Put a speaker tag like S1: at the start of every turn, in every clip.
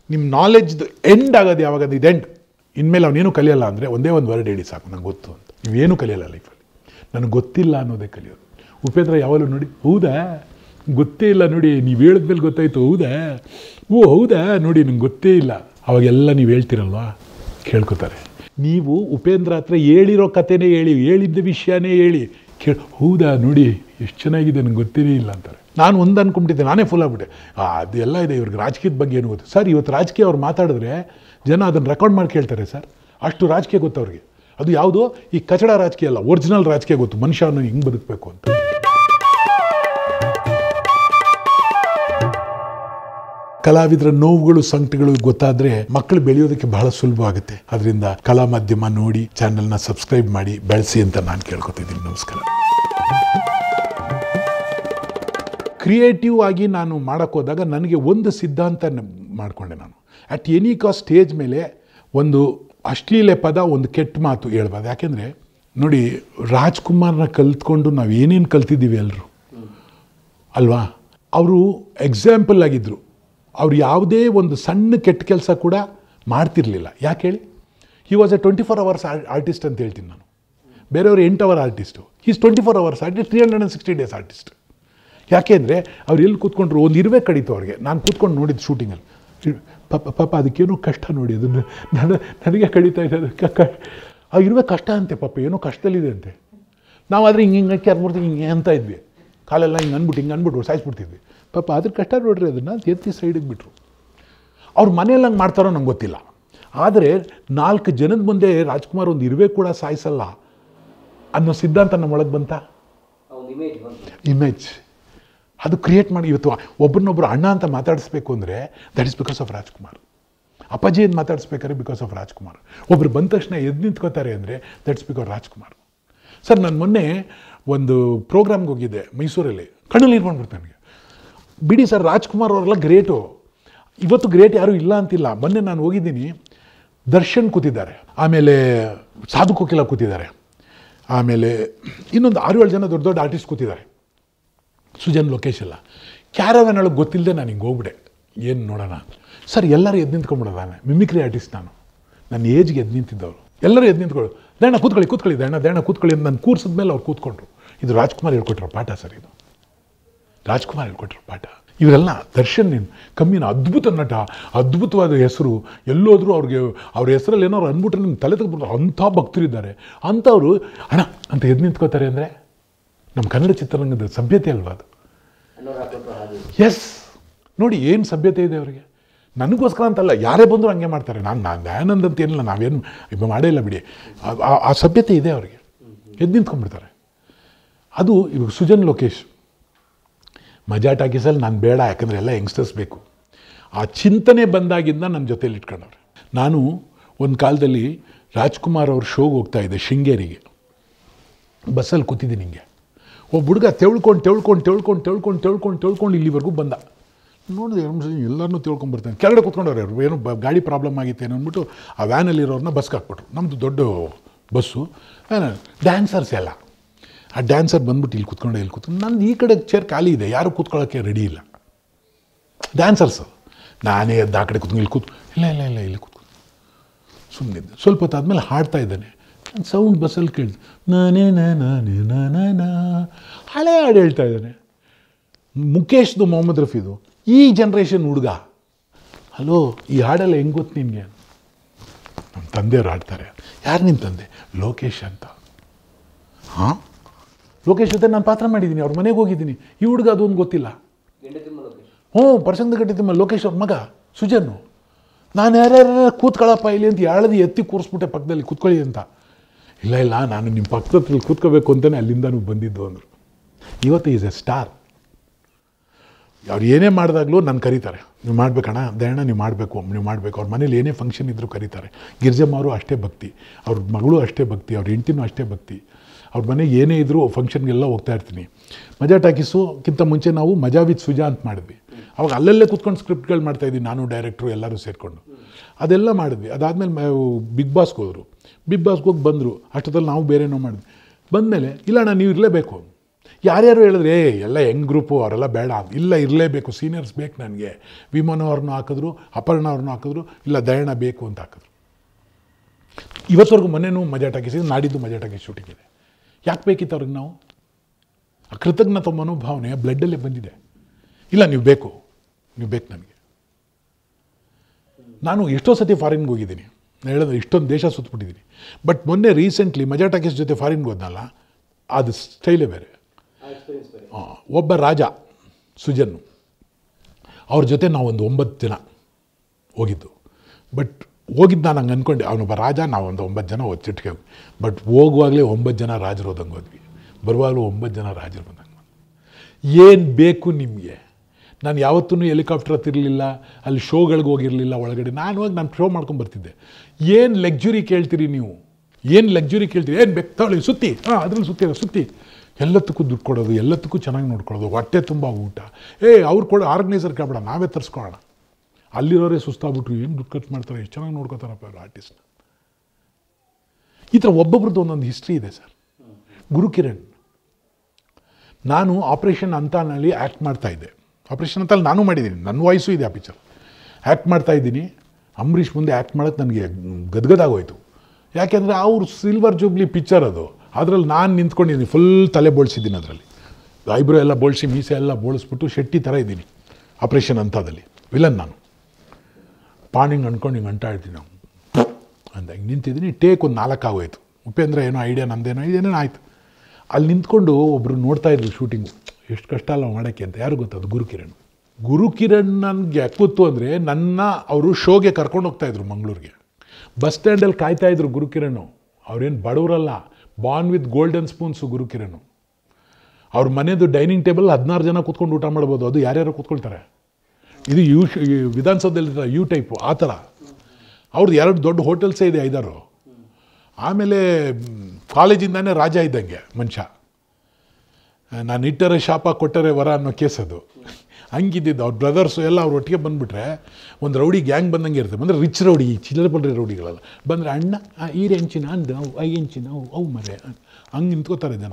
S1: ನಿಮ್ಮ ನಾಲೆಜ್ದು ಎಂಡ್ ಆಗೋದು ಯಾವಾಗ ಅದು ಇದು ಎಂಡ್ ಇನ್ಮೇಲೆ ಅವನೇನು ಕಲಿಯಲ್ಲ ಅಂದರೆ ಒಂದೇ ಒಂದು ವರ್ಡ್ ಹೇಳಿ ಸಾಕು ನಂಗೆ ಗೊತ್ತು ಅಂತ ನೀವೇನು ಕಲಿಯಲ್ಲ ಲೈಫಲ್ಲಿ ನನಗೆ ಗೊತ್ತಿಲ್ಲ ಅನ್ನೋದೇ ಕಲಿಯೋದು ಉಪೇಂದ್ರ ಯಾವಾಗಲೂ ನೋಡಿ ಹೌದಾ ಗೊತ್ತೇ ಇಲ್ಲ ನೋಡಿ ನೀವು ಹೇಳಿದ್ಮೇಲೆ ಗೊತ್ತಾಯ್ತು ಹೌದಾ ಓ ಹೌದಾ ನೋಡಿ ನಂಗೆ ಗೊತ್ತೇ ಇಲ್ಲ ಅವಾಗೆಲ್ಲ ನೀವು ಹೇಳ್ತಿರಲ್ವಾ ಕೇಳ್ಕೊತಾರೆ ನೀವು ಉಪೇಂದ್ರ ಹತ್ರ ಹೇಳಿರೋ ಕಥೆನೇ ಹೇಳಿ ಹೇಳಿದ್ದ ವಿಷಯನೇ ಹೇಳಿ ಕೇಳಿ ಹೌದಾ ನೋಡಿ ಎಷ್ಟು ಚೆನ್ನಾಗಿದೆ ನಂಗೆ ಗೊತ್ತೇ ಇಲ್ಲ ಅಂತಾರೆ ನಾನು ಒಂದು ಅನ್ಕೊಂಬಿಟ್ಟಿದ್ದೆ ನಾನೇ ಫುಲ್ ಆಗ್ಬಿಟ್ಟೆ ಆ, ಅದೆಲ್ಲ ಇದೆ ಇವ್ರಿಗೆ ರಾಜಕೀಯದ ಬಗ್ಗೆ ಏನು ಗೊತ್ತು ಸರ್ ಇವತ್ತು ರಾಜಕೀಯ ಅವ್ರು ಮಾತಾಡಿದ್ರೆ ಜನ ಅದನ್ನು ರೆಕಾರ್ಡ್ ಮಾಡಿ ಕೇಳ್ತಾರೆ ಸರ್ ಅಷ್ಟು ರಾಜಕೀಯ ಗೊತ್ತು ಅವ್ರಿಗೆ ಅದು ಯಾವುದು ಈ ಕಚಡ ರಾಜಕೀಯ ಅಲ್ಲ ಒರಿಜಿನಲ್ ರಾಜಕೀಯ ಗೊತ್ತು ಮನುಷ್ಯನ ಹಿಂಗೆ ಬದುಕಬೇಕು ಅಂತ ಕಲಾವಿದರ ನೋವುಗಳು ಸಂಕಟಗಳು ಗೊತ್ತಾದ್ರೆ ಮಕ್ಕಳು ಬೆಳೆಯೋದಕ್ಕೆ ಬಹಳ ಸುಲಭ ಆಗುತ್ತೆ ಅದರಿಂದ ಕಲಾ ಮಾಧ್ಯಮ ನೋಡಿ ಚಾನೆಲ್ನ ಸಬ್ಸ್ಕ್ರೈಬ್ ಮಾಡಿ ಬೆಳೆಸಿ ಅಂತ ನಾನು ಕೇಳ್ಕೊತಿದ್ದೀನಿ ನಮಸ್ಕಾರ ಕ್ರಿಯೇಟಿವ್ ಆಗಿ ನಾನು ಮಾಡೋಕ್ಕೆ ಹೋದಾಗ ನನಗೆ ಒಂದು ಸಿದ್ಧಾಂತ ನ- ಮಾಡಿಕೊಂಡೆ ನಾನು ಅಟ್ ಎನಿ ಕಾಸ್ಟ್ ಸ್ಟೇಜ್ ಮೇಲೆ ಒಂದು ಅಶ್ಲೀಲೆ ಪದ ಒಂದು ಕೆಟ್ಟ ಮಾತು ಹೇಳ್ಬಾರ್ದು ಯಾಕೆಂದರೆ ನೋಡಿ ರಾಜ್ಕುಮಾರ್ನ ಕಲ್ತ್ಕೊಂಡು ನಾವು ಏನೇನು ಕಲ್ತಿದ್ದೀವಿ ಎಲ್ಲರೂ ಅಲ್ವಾ ಅವರು ಎಕ್ಸಾಂಪಲ್ ಆಗಿದ್ದರು ಅವ್ರು ಯಾವುದೇ ಒಂದು ಸಣ್ಣ ಕೆಟ್ಟ ಕೆಲಸ ಕೂಡ ಮಾಡ್ತಿರ್ಲಿಲ್ಲ ಯಾಕೆ ಹೇಳಿ he was a twenty four hours artist ಅಂತ ಹೇಳ್ತೀನಿ ನಾನು ಬೇರೆಯವರು ಎಂಟು hour artist is twenty four hours artist three hundred and sixty days artist ಯಾಕೆ ಅಂದರೆ ಅವ್ರು ಎಲ್ಲಿ ಕೂತ್ಕೊಂಡ್ರು ಒಂದು ಇರುವೆ ಕಡಿತು ಅವ್ರಿಗೆ ನಾನು ಕೂತ್ಕೊಂಡು ನೋಡಿದ್ದು ಶೂಟಿಂಗಲ್ಲಿ ಪಾಪ ಪಾಪ ಅದಕ್ಕೇನೋ ಕಷ್ಟ ನೋಡಿ ಅದನ್ನು ನನ್ನ ನನಗೆ ಕಡಿತಾ ಇದೆ ಅದಕ್ಕೆ ಕ ಆ ಇರುವೆ ಕಷ್ಟ ಅಂತೆ ಪಾಪ ಏನೋ ಕಷ್ಟದಲ್ಲಿದೆ ಅಂತೆ ನಾವಾದರೆ ಹಿಂಗೆ ಹಿಂಗೆ ಹಾಕಿ ಅರ್ಬಿಡ್ತೀವಿ ಹಿಂಗೆ ಅಂತ ಇದ್ವಿ ಕಾಲೆಲ್ಲ ಹಿಂಗೆ ಅಂದ್ಬಿಟ್ಟು ಹಿಂಗೆ ಅಂದ್ಬಿಟ್ಟು ಸಾಯಿಸ್ಬಿಡ್ತಿದ್ವಿ ಪಾಪ ಅದ್ರ ಕಷ್ಟ ನೋಡ್ರಿ ಅದನ್ನು ಎತ್ತಿ ಸೈಡಿಗೆ ಬಿಟ್ರು ಅವ್ರ ಮನೆಯಲ್ಲಿ ಹಂಗೆ ಮಾಡ್ತಾರೋ ನಂಗೆ ಗೊತ್ತಿಲ್ಲ ಆದರೆ ನಾಲ್ಕು ಜನದ ಮುಂದೆ ರಾಜ್ಕುಮಾರ್ ಒಂದು ಇರುವೆ ಕೂಡ ಸಾಯಿಸಲ್ಲ ಅನ್ನೋ ಸಿದ್ಧಾಂತ ನಮ್ಮೊಳಗೆ ಬಂತ
S2: ಒಂದು ಇಮೇಜ್ ಬಂತು
S1: ಇಮೇಜ್ ಅದು ಕ್ರಿಯೇಟ್ ಮಾಡಿ ಇವತ್ತು ಒಬ್ಬರನ್ನೊಬ್ಬರು ಅಣ್ಣ ಅಂತ ಮಾತಾಡಿಸ್ಬೇಕು ಅಂದರೆ that is because of Rajkumar Appaji ಅಂತ ಮಾತಾಡಿಸ್ಬೇಕಾದ್ರೆ ಬಿಕಾಸ್ ಆಫ್ ರಾಜ್ಕುಮಾರ್ ಒಬ್ರು ಬಂದ ತಕ್ಷಣ ಎದ್ದು ನಿಂತ್ಕೋತಾರೆ ಅಂದರೆ ದಟ್ಸ್ ಬಿಕಾಸ್ ರಾಜ್ಕುಮಾರ್ ಸರ್ ನಾನು ಮೊನ್ನೆ ಒಂದು ಪ್ರೋಗ್ರಾಮ್ಗೆ ಹೋಗಿದ್ದೆ ಮೈಸೂರಲ್ಲಿ ಕಣ್ಣಲ್ಲಿ ನೀರು ಬಂದ್ಬಿಡ್ತು ನನಗೆ ಬಿಡಿ ಸರ್ ರಾಜ್ಕುಮಾರ್ ಅವರೆಲ್ಲ ಗ್ರೇಟು ಇವತ್ತು ಗ್ರೇಟ್ ಯಾರೂ ಇಲ್ಲ ಅಂತಿಲ್ಲ ಮೊನ್ನೆ ನಾನು ಹೋಗಿದ್ದೀನಿ ದರ್ಶನ್ ಕೂತಿದ್ದಾರೆ ಆಮೇಲೆ ಸಾಧು ಕೋಕಿಲ ಕೂತಿದ್ದಾರೆ ಆಮೇಲೆ ಇನ್ನೊಂದು ಆರು ಏಳು ಜನ ದೊಡ್ಡ ದೊಡ್ಡ ಆರ್ಟಿಸ್ಟ್ ಕೂತಿದ್ದಾರೆ ಸುಜನ್ ಲೋಕೇಶ್ ಎಲ್ಲ ಕ್ಯಾರವ್ಯಾನ್ ಒಳಗೆ ಗೊತ್ತಿಲ್ಲದೆ ನಾನು ಹಿಂಗೆ ಹೋಗ್ಬಿಡೆ ಏನು ನೋಡೋಣ ಸರ್ ಎಲ್ಲರೂ ಎದ್ದು ನಿಂತ್ಕೊಂಡ್ಬಿಡೋದಾನೆ ಮಿಮಿಕ್ರಿ ಆರ್ಟಿಸ್ಟ್ ನಾನು ನನ್ನ ಏಜ್ಗೆ ಎದ್ದು ನಿಂತಿದ್ದವರು ಎಲ್ಲರೂ ಎದ್ದು ನಿಂತ್ಕೊಳ್ಳು ದಣ್ಣ ಕೂತ್ಕೊಳ್ಳಿ ಕೂತ್ಕೊಳ್ಳಿ ದಣ್ಣ ದಣ್ಣ ಕೂತ್ಕೊಳ್ಳಿ ಅಂತ ನಾನು ಕೂರ್ಸಿದ ಮೇಲೆ ಅವ್ರು ಕೂತ್ಕೊಂಡ್ರು ಇದು ರಾಜ್ಕುಮಾರ್ ಹೇಳ್ಕೊಟ್ಟಿರೋ ಪಾಠ ಸರ್ ಇದು ರಾಜ್ಕುಮಾರ್ ಹೇಳ್ಕೊಟ್ಟಿರೋ ಪಾಠ ಇವರೆಲ್ಲ ದರ್ಶನ್ ಏನು ಕಮ್ಮಿನ ಅದ್ಭುತ ನಟ ಅದ್ಭುತವಾದ ಹೆಸರು ಎಲ್ಲೋದ್ರೂ ಅವ್ರಿಗೆ ಅವ್ರ ಹೆಸರಲ್ಲಿ ಏನಾದ್ರು ಅಂದ್ಬಿಟ್ರೆ ನಿಮ್ಗೆ ತಲೆ ತೆಗೆದ್ಬಿಟ್ರೆ ಅಂಥ ಭಕ್ತರಿದ್ದಾರೆ ಅಂಥವ್ರು ಅಣ್ಣ ಅಂತ ಎದ್ದು ನಿಂತ್ಕೋತಾರೆ ಅಂದರೆ ನಮ್ಮ ಕನ್ನಡ ಚಿತ್ರರಂಗದ ಸಭ್ಯತೆ ಅಲ್ವಾ ಅದು
S2: ಅನುರಾಗ್ ಕೊಟ್ಟರು ಹಾಗೆ
S1: ಎಸ್ ನೋಡಿ ಏನು ಸಭ್ಯತೆ ಇದೆ ಅವರಿಗೆ ನನಗೋಸ್ಕರ ಅಂತಲ್ಲ ಯಾರೇ ಬಂದರೂ ಹಂಗೆ ಮಾಡ್ತಾರೆ ನಾನು ನಾನು ದಯಾನಂದ್ ಅಂತ ಏನಿಲ್ಲ ನಾವೇನು ಇವಾಗ ಮಾಡೇ ಇಲ್ಲ ಬಿಡಿ ಆ- ಆ- ಆ ಸಭ್ಯತೆ ಇದೆ ಅವರಿಗೆ ಎದ್ದು ನಿಂತ್ಕೊಂಡ್ಬಿಡ್ತಾರೆ ಅದು ಇವಾಗ ಸುಜನ್ ಲೋಕೇಶ್ ಮಜಾ ಟಾಕೀಸಲ್ಲಿ ನಾನು ಬೇಡ ಯಾಕಂದರೆ ಎಲ್ಲ ಯಂಗ್ಸ್ಟರ್ಸ್ ಬೇಕು ಆ ಚಿಂತನೆ ಬಂದಾಗಿಂದ ನನ್ನ ಜೊತೆಲಿ ಇಟ್ಕೊಂಡವ್ರೆ ನಾನು ಒಂದು ಕಾಲದಲ್ಲಿ ರಾಜ್ಕುಮಾರ್ ಅವ್ರ ಶೋಗೆ ಹೋಗ್ತಾ ಇದ್ದೆ ಶೃಂಗೇರಿಗೆ ಬಸ್ಸಲ್ಲಿ ಕೂತಿದ್ದೀನಿ ಹಿಂಗೆ ಒಬ್ಬ ಹುಡುಗ ತೆಳ್ಕೊಂಡು ತೆಳ್ಕೊಂಡು ತೆಳ್ಕೊಂಡು ತೆಳ್ಕೊಂಡು ತೆಳ್ಕೊಂಡು ತೆಳ್ಕೊಂಡು ಇಲ್ಲಿವರೆಗೂ ಬಂದ ನೋಡಿದೆ ಎಲ್ಲರನ್ನೂ ತಿಳ್ಕೊಂಬರ್ತಾನೆ ಕೆಳಗಡೆ ಕೂತ್ಕೊಂಡವ್ರು ಅವರು ಏನೋ ಬ ಗಾಡಿ ಪ್ರಾಬ್ಲಮ್ ಆಗಿತ್ತೇನೋ ಅಂದ್ಬಿಟ್ಟು ಆ ವ್ಯಾನಲ್ಲಿರೋರನ್ನ ಬಸ್ಗೆ ಹಾಕ್ಬಿಟ್ರು ನಮ್ಮದು ದೊಡ್ಡ ಬಸ್ಸು ಡ್ಯಾನ್ಸರ್ಸ್ ಎಲ್ಲ ಆ ಡ್ಯಾನ್ಸರ್ ಬಂದ್ಬಿಟ್ಟು ಇಲ್ಲಿ ಕೂತ್ಕೊಂಡು ಇಲ್ಲಿ ಕೂತ್ಕೊಂಡು ನಂದು ಈ ಕಡೆ ಚೇರ್ ಖಾಲಿ ಇದೆ ಯಾರು ಕೂತ್ಕೊಳ್ಳೋಕ್ಕೆ ರೆಡಿ ಇಲ್ಲ ಡ್ಯಾನ್ಸರ್ಸು ನಾನೇ ಎದ್ದು ಆ ಕಡೆ ಕೂತ್ಕೊಂಡು ಇಲ್ಲಿ ಕೂತ್ ಇಲ್ಲ ಇಲ್ಲ ಇಲ್ಲ ಇಲ್ಲಿ ಕೂತ್ಕೊಂಡು ಸುಮ್ಮನಿದ್ದೆ ಸ್ವಲ್ಪ ಹೊತ್ತು ಆದಮೇಲೆ ಹಾಡ್ತಾ ಇದ್ದಾನೆ ನಾನು ಸೌಂಡ್ ಬಸ್ಸಲ್ಲಿ ಕೇಳಿದೆ ನಾನೇ ನಾನೇ ನಾನ ಹಳೆ ಹಾಡು ಹೇಳ್ತಾ ಇದ್ದಾನೆ ಮುಖೇಶ್ದು ಮೊಹಮ್ಮದ್ ರಫೀದು ಈ ಜನ್ರೇಷನ್ ಹುಡುಗ ಹಲೋ ಈ ಹಾಡೆಲ್ಲ ಹೆಂಗೆ ಗೊತ್ತು ನಿನಗೆ ನಮ್ಮ ತಂದೆಯವ್ರು ಹಾಡ್ತಾರೆ ಯಾರು ನಿಮ್ಮ ತಂದೆ ಲೋಕೇಶ್ ಅಂತ ಹಾಂ ಲೋಕೇಶ್ ಜೊತೆ ನಾನು ಪಾತ್ರ ಮಾಡಿದ್ದೀನಿ ಅವ್ರ ಮನೆಗೆ ಹೋಗಿದ್ದೀನಿ ಈ ಹುಡುಗ ಅದೊಂದು ಗೊತ್ತಿಲ್ಲ
S2: ಗೆಂಡತಿಮ್ಮ ಲೋಕೇಶ್
S1: ಹ್ಞೂ ಪರ್ಸಂಗ ಕಟ್ಟಿದ್ದಮ್ಮ ಲೋಕೇಶ್ ಅವ್ರ ಮಗ ಸುಜನ್ನು ನಾನು ಯಾರ್ಯಾರ ಕೂತ್ಕೊಳ್ಳಪ್ಪ ಇಲ್ಲಿ ಅಂತ ಎಳ್ದು ಎತ್ತಿ ಕೂರಿಸ್ಬಿಟ್ಟೆ ಪಕ್ಕದಲ್ಲಿ ಕೂತ್ಕೊಳ್ಳಿ ಅಂತ ಇಲ್ಲ ಇಲ್ಲ ನಾನು ನಿಮ್ಮ ಪಕ್ಕದಲ್ಲಿ ಕೂತ್ಕೋಬೇಕು ಅಂತಲೇ ಅಲ್ಲಿಂದನೂ ಬಂದಿದ್ದು ಅಂದರು ಇವತ್ತು ಈಸ್ ಎ ಸ್ಟಾರ್ ಅವ್ರು ಏನೇ ಮಾಡಿದಾಗಲೂ ನಾನು ಕರೀತಾರೆ ನೀವು ಮಾಡಬೇಕಣ್ಣ ದಯಣ್ಣ ನೀವು ಮಾಡಬೇಕು ನೀವು ಮಾಡಬೇಕು ಅವ್ರ ಮನೇಲಿ ಏನೇ ಫಂಕ್ಷನ್ ಇದ್ದರೂ ಕರೀತಾರೆ ಗಿರ್ಜಮ್ಮ ಅವರು ಅಷ್ಟೇ ಭಕ್ತಿ ಅವ್ರ ಮಗಳು ಅಷ್ಟೇ ಭಕ್ತಿ ಅವ್ರ ಹೆಂಡ್ತಿನೂ ಅಷ್ಟೇ ಭಕ್ತಿ ಅವ್ರ ಮನೆಗೆ ಏನೇ ಇದ್ದರೂ ಫಂಕ್ಷನ್ಗೆಲ್ಲ ಹೋಗ್ತಾ ಇರ್ತೀನಿ ಮಜಾ ಟಾಕೀಸುಕ್ಕಿಂತ ಮುಂಚೆ ನಾವು ಮಜಾ ವಿತ್ ಸುಜಾ ಅಂತ ಮಾಡಿದ್ವಿ ಅವಾಗ ಅಲ್ಲಲ್ಲೇ ಕೂತ್ಕೊಂಡು ಸ್ಕ್ರಿಪ್ಟ್ಗಳು ಮಾಡ್ತಾಯಿದ್ವಿ ನಾನು ಡೈರೆಕ್ಟ್ರು ಎಲ್ಲರೂ ಸೇರಿಕೊಂಡು ಅದೆಲ್ಲ ಮಾಡಿದ್ವಿ ಅದಾದಮೇಲೆ ಬಿಗ್ ಬಾಸ್ಗೆ ಹೋದರು ಬಿಗ್ ಬಾಸ್ಗೆ ಹೋಗಿ ಬಂದರು ಅಷ್ಟೊತ್ತಲ್ಲಿ ನಾವು ಬೇರೆನೋ ಮಾಡಿದ್ವಿ ಬಂದಮೇಲೆ ಇಲ್ಲ ಅಣ್ಣ ನೀವು ಇರಲೇಬೇಕು ಯಾರ್ಯಾರು ಹೇಳಿದ್ರೆ ಏ ಎಲ್ಲ ಯಂಗ್ ಗ್ರೂಪು ಅವರೆಲ್ಲ ಬೇಡ ಇಲ್ಲ ಇರಲೇಬೇಕು ಸೀನಿಯರ್ಸ್ ಬೇಕು ನನಗೆ ವಿಮನ್ ಅವ್ರನ್ನೂ ಹಾಕಿದ್ರು ಅಪರ್ಣ ಅವ್ರನ್ನೂ ಹಾಕಿದ್ರು ಇಲ್ಲ ದಯಣ ಬೇಕು ಅಂತ ಹಾಕಿದ್ರು ಇವತ್ತವರೆಗೂ ಮನೆಯೂ ಮಜಾ ಟಾಕಿಸಿದ್ದು ನಾಡಿದ್ದು ಮಜಾ ಟಾಕಿಸ್ ಶೂಟಿಂಗ್ ಇದೆ ಯಾಕೆ ಬೇಕಿತ್ತು ಅವ್ರಿಗೆ ನಾವು ಆ ಕೃತಜ್ಞತ ಮನೋಭಾವನೆ ಬ್ಲಡ್ಡಲ್ಲೇ ಬಂದಿದೆ ಇಲ್ಲ ನೀವು ಬೇಕು ನೀವು ಬೇಕು ನನಗೆ ನಾನು ಎಷ್ಟೋ ಸತಿ ಫಾರಿನ್ಗೆ ಹೋಗಿದ್ದೀನಿ ನಾನು ಹೇಳಿದ್ರೆ ಇಷ್ಟೊಂದು ದೇಶ ಸುತ್ತಬಿಟ್ಟಿದ್ದೀನಿ ಬಟ್ ಮೊನ್ನೆ ರೀಸೆಂಟ್ಲಿ ಮಜಾ ಟಾಕೀಸ್ ಜೊತೆ ಫಾರಿನ್ಗೆ ಹೋದ್ನಲ್ಲ ಅದು ಸ್ಟೈಲೇ ಬೇರೆ
S2: ಆ ಎಕ್ಸ್ಪೀರಿಯನ್ಸ್ ಬೇರೆ
S1: ಆ, ಒಬ್ಬ ರಾಜ ಸುಜನ್ ಅವ್ರ ಜೊತೆ ನಾವು ಒಂದು ಒಂಬತ್ತು ಜನ ಹೋಗಿದ್ದು ಬಟ್ ಹೋಗಿದ್ದು ನಾನು ಹಂಗೆ ಅಂದ್ಕೊಂಡೆ ಅವನೊಬ್ಬ ರಾಜ ನಾವು ಒಂದು ಒಂಬತ್ತು ಜನ ಒಚ್ಚಿಟ್ಕೆ ಬಟ್ ಹೋಗುವಾಗಲೇ ಒಂಬತ್ತು ಜನ ರಾಜರು ಹೋದಂಗೆ ಹೋದ್ವಿ ಬರುವಾಗಲೂ ಒಂಬತ್ತು ಜನ ರಾಜರು ಬಂದಂಗೆ ಏನು ಬೇಕು ನಿಮಗೆ ನಾನು ಯಾವತ್ತೂ ಹೆಲಿಕಾಪ್ಟರ್ ಹತ್ತಿರಲಿಲ್ಲ ಅಲ್ಲಿ ಶೋಗಳಿಗೆ ಹೋಗಿರಲಿಲ್ಲ ಒಳಗಡೆ ನಾನು ಹೋಗಿ ನಾನು ಶೋ ಮಾಡ್ಕೊಂಡು ಬರ್ತಿದ್ದೆ ಏನು ಲಕ್ಸುರಿ ಕೇಳ್ತೀರಿ ನೀವು ಏನು ಲಕ್ಸುರಿ ಕೇಳ್ತೀರಿ ಏನು ಬೇಕು ತಗೊಳ್ಳಿ ಸುತ್ತಿ ಹಾಂ ಅದ್ರಲ್ಲಿ ಸುತ್ತಿ ಸುತ್ತಿ ಎಲ್ಲದಕ್ಕೂ ದುಡ್ಡು ಕೊಡೋದು ಎಲ್ಲದಕ್ಕೂ ಚೆನ್ನಾಗಿ ನೋಡ್ಕೊಳ್ಳೋದು ಹೊಟ್ಟೆ ತುಂಬ ಊಟ ಏ ಅವ್ರು ಕೊಡೋ ಆರ್ಗನೈಸರ್ ಕೇಳಬೇಡ ನಾವೇ ತರಿಸ್ಕೊಳ್ಳೋಣ ಅಲ್ಲಿರೋರೇ ಸುಸ್ತಾಗ್ಬಿಟ್ರು ಏನು ದುಡ್ಡು ಖರ್ಚು ಮಾಡ್ತಾರೆ ಎಷ್ಟು ಚೆನ್ನಾಗಿ ನೋಡ್ಕೋತಾರಪ್ಪ ಅವ್ರು ಆರ್ಟಿಸ್ಟ್ ಈ ಥರ ಒಬ್ಬೊಬ್ರದ್ದು ಒಂದೊಂದು ಹಿಸ್ಟ್ರಿ ಇದೆ ಸರ್ ಗುರುಕಿರಣ್ ನಾನು ಆಪ್ರೇಷನ್ ಅಂತಾನಲ್ಲಿ ಆ್ಯಕ್ಟ್ ಮಾಡ್ತಾ ಇದ್ದೆ ಆಪ್ರೇಷನ್ ಅಂತಲ್ಲಿ ನಾನು ಮಾಡಿದ್ದೀನಿ ನನ್ನ ವಾಯ್ಸು ಇದೆ ಆ ಪಿಕ್ಚರ್ ಆ್ಯಕ್ಟ್ ಮಾಡ್ತಾ ಇದ್ದೀನಿ ಅಂಬರೀಷ್ ಮುಂದೆ ಆ್ಯಕ್ಟ್ ಮಾಡೋಕ್ಕೆ ನನಗೆ ಗದ್ಗದಾಗೋಯ್ತು ಯಾಕೆಂದರೆ ಅವ್ರು ಸಿಲ್ವರ್ ಜೂಬ್ಲಿ ಪಿಕ್ಚರ್ ಅದು ಅದರಲ್ಲಿ ನಾನು ನಿಂತ್ಕೊಂಡಿದ್ದೀನಿ ಫುಲ್ ತಲೆ ಬೋಳ್ಸಿದ್ದೀನಿ ಅದರಲ್ಲಿ ಐಬ್ರೋ ಎಲ್ಲ ಬೋಳ್ಸಿ ಮೀಸೆ ಎಲ್ಲ ಬೋಳಿಸ್ಬಿಟ್ಟು ಶೆಟ್ಟಿ ಥರ ಇದ್ದೀನಿ ಆಪ್ರೇಷನ್ ಅಂತದಲ್ಲಿ ವಿಲನ್ ನಾನು ಪಾಣಿಂಗ್ ಅಂದ್ಕೊಂಡು ಹಿಂಗೆ ಅಂಟ ಇರ್ತೀನಿ ನಾವು ಅಂತ ಹಿಂಗೆ ನಿಂತಿದ್ದೀನಿ ಟೇಕ್ ಒಂದು ನಾಲ್ಕು ಆಗೋಯ್ತು ಉಪೇಂದ್ರ ಏನೋ ಐಡಿಯಾ ನಮ್ದೇನೋ ಇದೇನೋ ಆಯಿತು ಅಲ್ಲಿ ನಿಂತ್ಕೊಂಡು ಒಬ್ಬರು ನೋಡ್ತಾ ಇದ್ರು ಶೂಟಿಂಗು ಎಷ್ಟು ಕಷ್ಟ ಅಲ್ಲ ಮಾಡೋಕ್ಕೆ ಅಂತ ಯಾರು ಗೊತ್ತದು ಗುರುಕಿರಣ್ ಗುರುಕಿರಣ್ ನನಗೆ ಯಾಕೆ ಗೊತ್ತು ಅಂದರೆ ನನ್ನ ಅವರು ಶೋಗೆ ಕರ್ಕೊಂಡು ಹೋಗ್ತಾ ಇದ್ರು ಮಂಗಳೂರಿಗೆ ಬಸ್ ಸ್ಟ್ಯಾಂಡಲ್ಲಿ ಕಾಯ್ತಾ ಇದ್ರು ಗುರುಕಿರಣ್ ಅವ್ರೇನು ಬಡವರಲ್ಲ born with golden spoons Gurukiran ಅವ್ರ ಮನೆಯದು ಡೈನಿಂಗ್ ಟೇಬಲ್ ಹದಿನಾರು ಜನ ಕೂತ್ಕೊಂಡು ಊಟ ಮಾಡ್ಬೋದು ಅದು ಯಾರ್ಯಾರು ಕೂತ್ಕೊಳ್ತಾರೆ ಇದು ಯು ಈ ವಿಧಾನಸೌಧದಲ್ಲಿ ಯು ಟೈಪು ಆ ಥರ ಅವ್ರದ್ದು ಎರಡು ದೊಡ್ಡ ಹೋಟೆಲ್ಸೇ ಇದೆ ಐದಾರು ಆಮೇಲೆ ಕಾಲೇಜಿಂದಾನೇ ರಾಜ ಇದ್ದಂಗೆ ಮನುಷ್ಯ ನಾನು ಇಟ್ಟರೆ ಶಾಪ ಕೊಟ್ಟರೆ ವರ ಅನ್ನೋ ಕೇಸ್ ಅದು ಹಂಗಿದ್ದಿದ್ದು ಅವ್ರ ಬ್ರದರ್ಸು ಎಲ್ಲ ಅವ್ರ ಒಟ್ಟಿಗೆ ಬಂದುಬಿಟ್ರೆ ಒಂದು ರೌಡಿ ಗ್ಯಾಂಗ್ ಬಂದಂಗೆ ಇರುತ್ತೆ ಬಂದರೆ ರಿಚ್ ರೌಡಿ ಈ ಚಿಲ್ಲರೆ ಬಡ್ರೆ ರೌಡಿಗಳಲ್ಲ ಬಂದರೆ ಅಣ್ಣ ಆ, ಈರು ಹೆಂಚಿನ ಅಂದು ಅವು ಐ ಹೆಂಚಿನ ಅವು ಅವು ಮರೆ ಹಂಗೆ ನಿಂತ್ಕೋತಾರೆ ಜನ